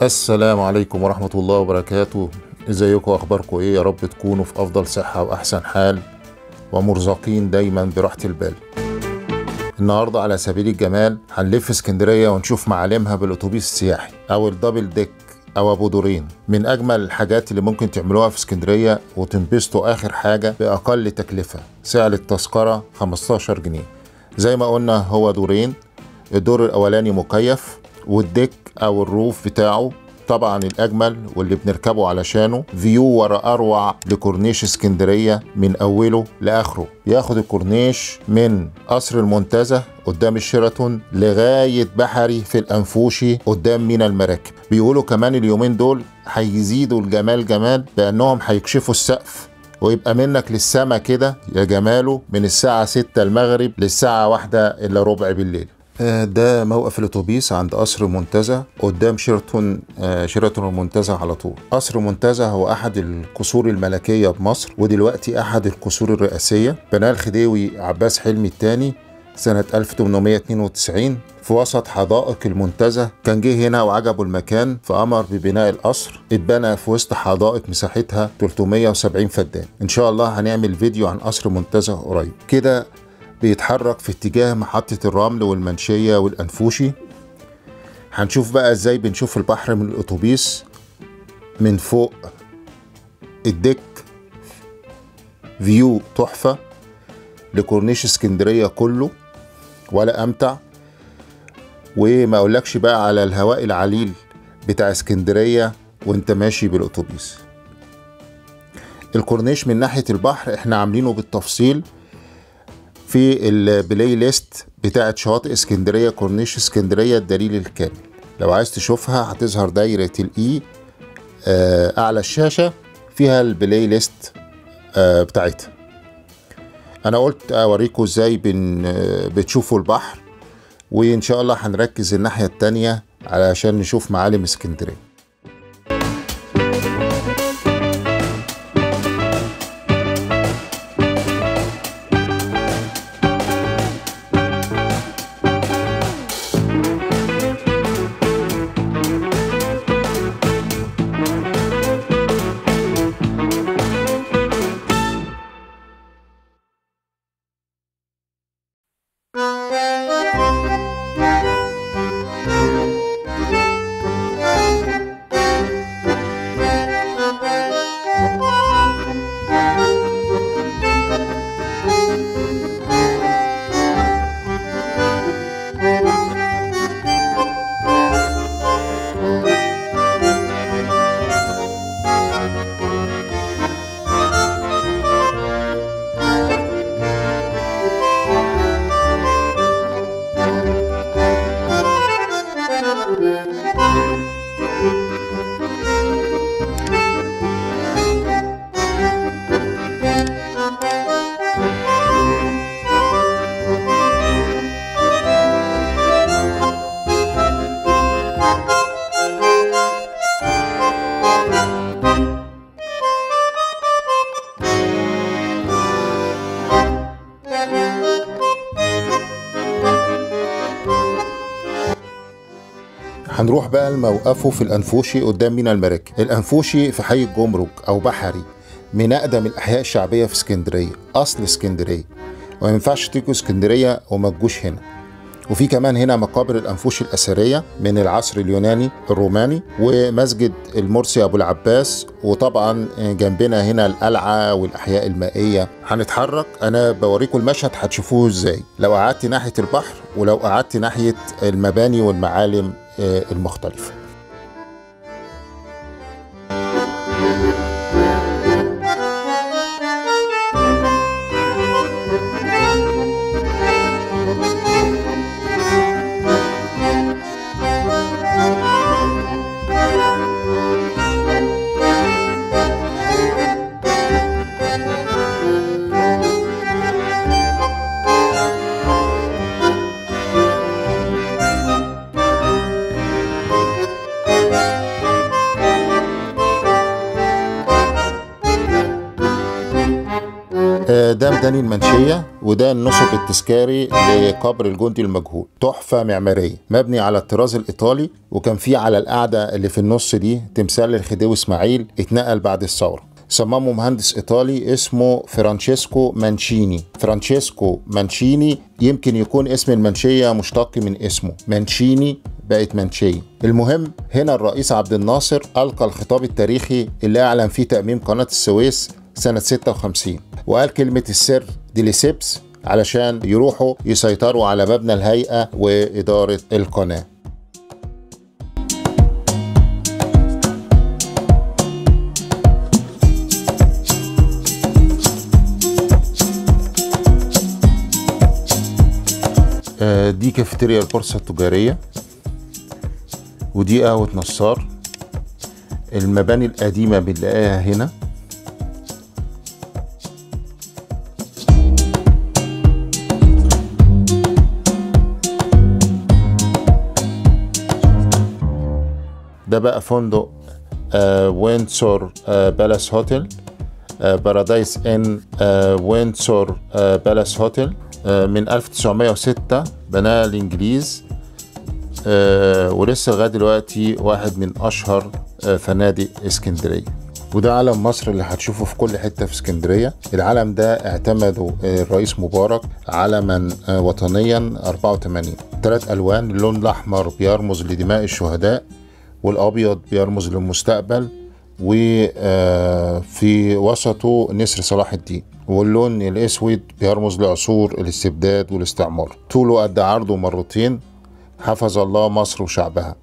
السلام عليكم ورحمة الله وبركاته ازيكم اخباركم ايه يا رب تكونوا في افضل صحة واحسن حال ومرزقين دايما براحة البال النهاردة على سبيل الجمال هنلف اسكندرية ونشوف معالمها بالاتوبيس السياحي او الدبل ديك او ابو دورين من اجمل الحاجات اللي ممكن تعملوها في اسكندرية وتنبسطوا اخر حاجة باقل تكلفة سعر التذكرة 15 جنيه زي ما قلنا هو دورين الدور الاولاني مكيف والديك او الروف بتاعه طبعا الاجمل واللي بنركبه علشانه فيو ورا اروع لكورنيش اسكندريه من اوله لاخره ياخد الكورنيش من قصر المنتزه قدام الشيراتون لغايه بحري في الانفوشي قدام مينا المراكب بيقولوا كمان اليومين دول هيزيدوا الجمال جمال بانهم هيكشفوا السقف ويبقى منك للسما كده يا جماله من الساعة 6 المغرب للساعة واحدة إلا ربع بالليل آه، ده موقف الاتوبيس عند قصر منتزه قدام شيراتون آه، شيراتون المنتزه على طول قصر منتزه هو احد القصور الملكيه بمصر ودلوقتي احد القصور الرئاسيه بناه الخديوي عباس حلمي الثاني سنة 1892 في وسط حدائق المنتزه كان جه هنا وعجبه المكان فأمر ببناء القصر اتبنى في وسط حدائق مساحتها 370 فدان إن شاء الله هنعمل فيديو عن قصر منتزه قريب كده بيتحرك في اتجاه محطة الرمل والمنشية والأنفوشي هنشوف بقى ازاي بنشوف البحر من الأتوبيس من فوق الديك فيو تحفة لكورنيش اسكندرية كله ولا أمتع وما أقولكش بقى على الهواء العليل بتاع اسكندرية وانت ماشي بالأتوبيس الكورنيش من ناحية البحر احنا عاملينه بالتفصيل في البلاي ليست بتاعت شواطئ اسكندريه كورنيش اسكندريه الدليل الكامل لو عايز تشوفها هتظهر دايره الاي آه، اعلى الشاشه فيها البلاي ليست آه، بتاعتها انا قلت اوريكم ازاي بن آه، بتشوفوا البحر وان شاء الله هنركز الناحيه التانية علشان نشوف معالم اسكندريه هنروح بقى لموقفه في الأنفوشي قدام مينا المراكب الأنفوشي في حي الجمرك أو بحري من أقدم الأحياء الشعبية في اسكندرية أصل اسكندرية وما ينفعش تيجوا اسكندرية وما تجوش هنا وفي كمان هنا مقابر الأنفوشي الأثرية من العصر اليوناني الروماني ومسجد المرسي أبو العباس وطبعا جنبنا هنا القلعة والأحياء المائية هنتحرك أنا بوريكم المشهد هتشوفوه إزاي لو قعدت ناحية البحر ولو قعدت ناحية المباني والمعالم آه، المختلفة ده ميدان المنشية وده النصب التذكاري لقبر الجندي المجهول تحفة معمارية مبني على الطراز الإيطالي وكان فيه على القاعدة اللي في النص دي تمثال للخديوي إسماعيل اتنقل بعد الثورة صممه مهندس إيطالي اسمه فرانشيسكو مانشيني فرانشيسكو مانشيني يمكن يكون اسم المنشية مشتق من اسمه مانشيني بقت منشية المهم هنا الرئيس عبد الناصر ألقى الخطاب التاريخي اللي أعلن فيه تأميم قناة السويس سنة 56 وقال كلمة السر ديليسيبس علشان يروحوا يسيطروا على مبنى الهيئة وإدارة القناة آه، دي كافيتيريا البورصة التجارية ودي قهوة نصار المباني القديمة بنلاقيها هنا ده بقى فندق آه وينسور آه بالاس هوتيل آه بارادايس ان آه وينسور آه بالاس هوتيل آه من 1906 بناها الانجليز آه ولسه لغايه دلوقتي واحد من اشهر آه فنادق اسكندريه وده علم مصر اللي هتشوفه في كل حته في اسكندريه العلم ده اعتمده آه، الرئيس مبارك علما آه، وطنيا 84 ثلاث الوان اللون الاحمر بيرمز لدماء الشهداء والابيض بيرمز للمستقبل وفي وسطه نسر صلاح الدين واللون الاسود بيرمز لعصور الاستبداد والاستعمار طوله قد عرضه مرتين حفظ الله مصر وشعبها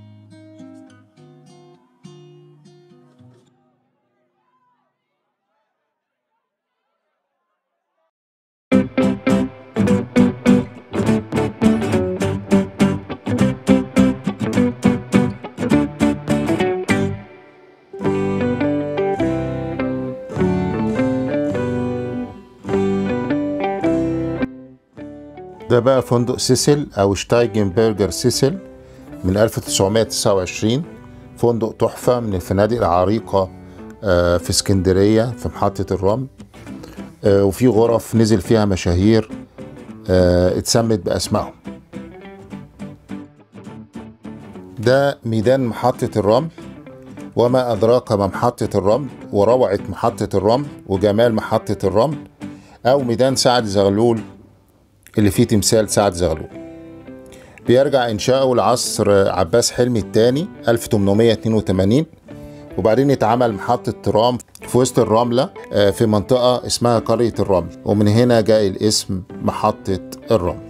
ده بقى فندق سيسل او شتايجن برجر سيسل من 1929 فندق تحفة من الفنادق العريقة آه، في اسكندرية في محطة الرمل آه، وفي غرف نزل فيها مشاهير آه، اتسمت بأسمائهم ده ميدان محطة الرمل وما أدراك ما محطة الرمل وروعة محطة الرمل وجمال محطة الرمل أو ميدان سعد زغلول اللي فيه تمثال سعد زغلول بيرجع إنشاؤه لعصر عباس حلمي الثاني 1882 وبعدين اتعمل محطة ترام في وسط الرملة آه، في منطقة اسمها قرية الرمل ومن هنا جاء الاسم محطة الرمل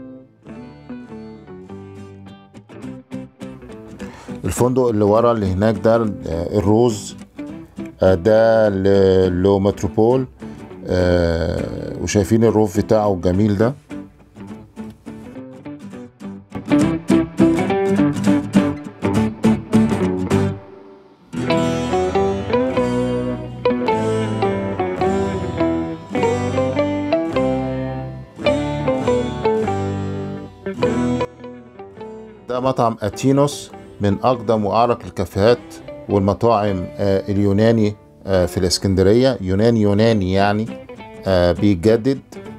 الفندق اللي ورا اللي هناك ده آه، الروز آه، ده ل- لو متروبول آه، وشايفين الروف بتاعه الجميل ده ده مطعم اتينوس من اقدم واعرق الكافيهات والمطاعم آه، اليوناني آه، في الاسكندريه يوناني يوناني يعني آه، بيتجدد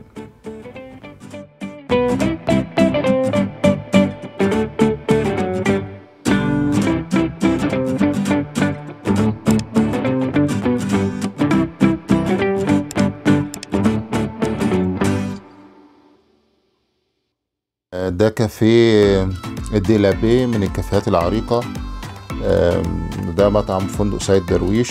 آه، ده كافيه الديلابي من الكافيهات العريقة آم، ده مطعم فندق سيد درويش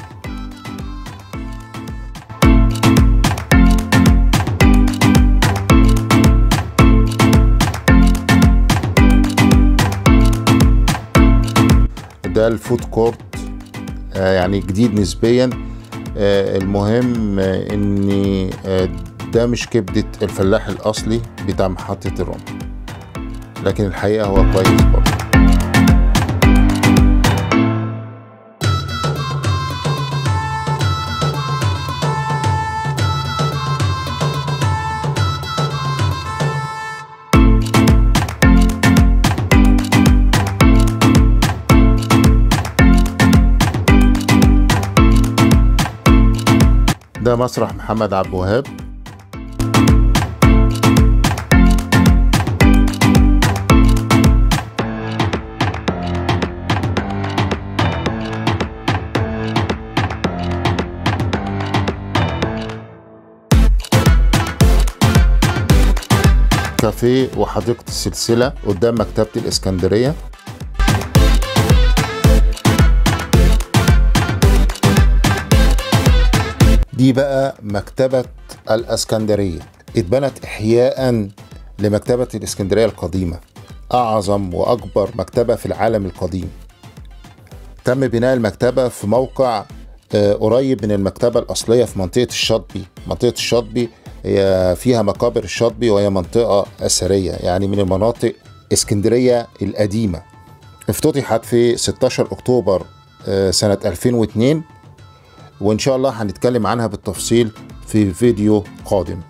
ده الفود كورت آه، يعني جديد نسبيا آه، المهم آه، ان آه، ده مش كبدة الفلاح الأصلي بتاع محطة الرمل لكن الحقيقة هو كويس برضه ده مسرح محمد عبد الوهاب كافيه وحديقة السلسلة قدام مكتبة الإسكندرية دي بقى مكتبة الإسكندرية اتبنت إحياء لمكتبة الإسكندرية القديمة أعظم وأكبر مكتبة في العالم القديم تم بناء المكتبة في موقع آه، قريب من المكتبة الأصلية في منطقة الشاطبي منطقة الشاطبي هي فيها مقابر الشاطبي وهي منطقة أثرية يعني من المناطق اسكندرية القديمة افتتحت في 16 أكتوبر آه، سنة 2002 وإن شاء الله هنتكلم عنها بالتفصيل في فيديو قادم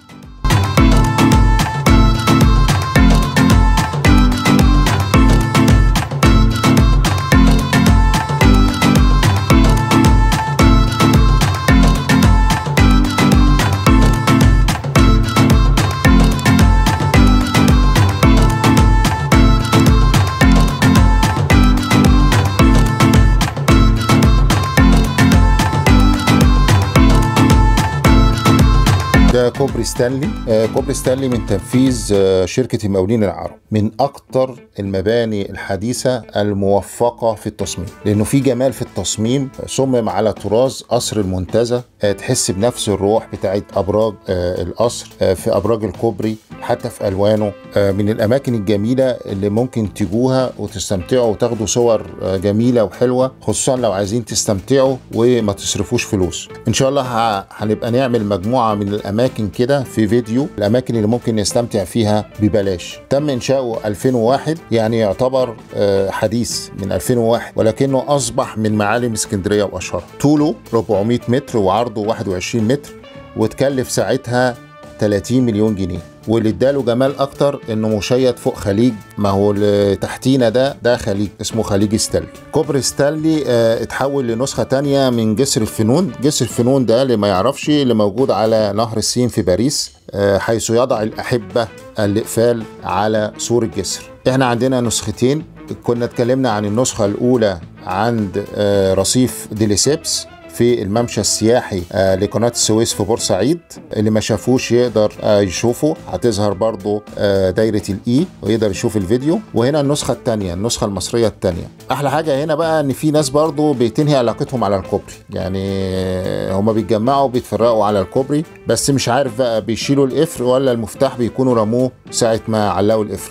ده كوبري ستانلي آه، كوبري ستانلي من تنفيذ آه، شركة المقاولين العرب من أكتر المباني الحديثة الموفقة في التصميم لأنه في جمال في التصميم صمم على طراز قصر المنتزه آه، تحس بنفس الروح بتاعت أبراج آه، القصر آه، في أبراج الكوبري حتى في ألوانه آه، من الأماكن الجميلة اللي ممكن تجوها وتستمتعوا وتاخدوا صور آه، جميلة وحلوة خصوصا لو عايزين تستمتعوا وما تصرفوش فلوس إن شاء الله ه- هنبقى نعمل مجموعة من الأماكن كده في فيديو الأماكن اللي ممكن نستمتع فيها ببلاش تم إنشاؤه 2001 يعني يعتبر آه، حديث من 2001 ولكنه أصبح من معالم اسكندرية وأشهرها طوله 400 متر وعرضه 21 متر وتكلف ساعتها 30 مليون جنيه واللي اداله جمال اكتر انه مشيد فوق خليج ما هو اللي تحتينا ده ده خليج اسمه خليج ستانلي كوبري ستانلي اه اتحول لنسخه تانية من جسر الفنون جسر الفنون ده اللي ما يعرفش اللي موجود على نهر السين في باريس اه حيث يضع الاحبه الاقفال على سور الجسر احنا عندنا نسختين كنا اتكلمنا عن النسخه الاولى عند اه رصيف ديليسيبس في الممشى السياحي آه، لقناة السويس في بورسعيد اللي ما شافوش يقدر آه، يشوفه هتظهر برضو آه، دايرة الإي ويقدر يشوف الفيديو وهنا النسخة التانية النسخة المصرية التانية أحلى حاجة هنا بقى إن في ناس برضو بتنهي علاقتهم على الكوبري يعني آه، هما بيتجمعوا بيتفرقوا على الكوبري بس مش عارف بقى بيشيلوا القفل ولا المفتاح بيكونوا رموه ساعة ما علقوا القفل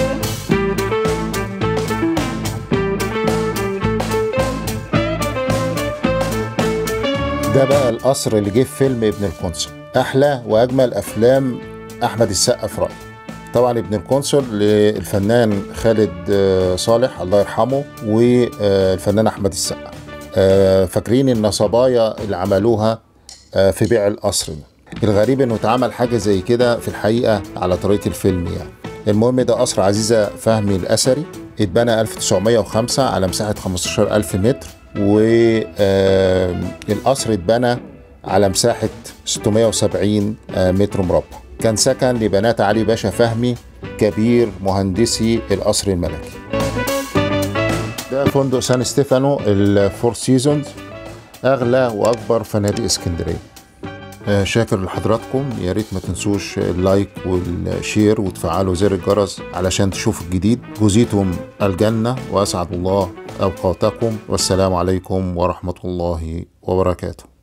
ده بقى القصر اللي جه في فيلم ابن القنصل احلى واجمل افلام احمد السقا في رايي طبعا ابن القنصل للفنان خالد آه، صالح الله يرحمه والفنان احمد السقا آه، فاكرين النصبايا اللي عملوها آه، في بيع القصر ده الغريب انه اتعمل حاجه زي كده في الحقيقه على طريقه الفيلم يعني المهم ده قصر عزيزه فهمي الاثري اتبنى 1905 على مساحه 15000 متر والقصر اتبنى على مساحة 670 آه، متر مربع كان سكن لبنات علي باشا فهمي كبير مهندسي القصر الملكي ده فندق سان ستيفانو الفور سيزونز أغلى وأكبر فنادق اسكندرية آه، شاكر لحضراتكم يا ريت ما تنسوش اللايك والشير وتفعلوا زر الجرس علشان تشوفوا الجديد جزيتم الجنة وأسعد الله أوقاتكم والسلام عليكم ورحمة الله وبركاته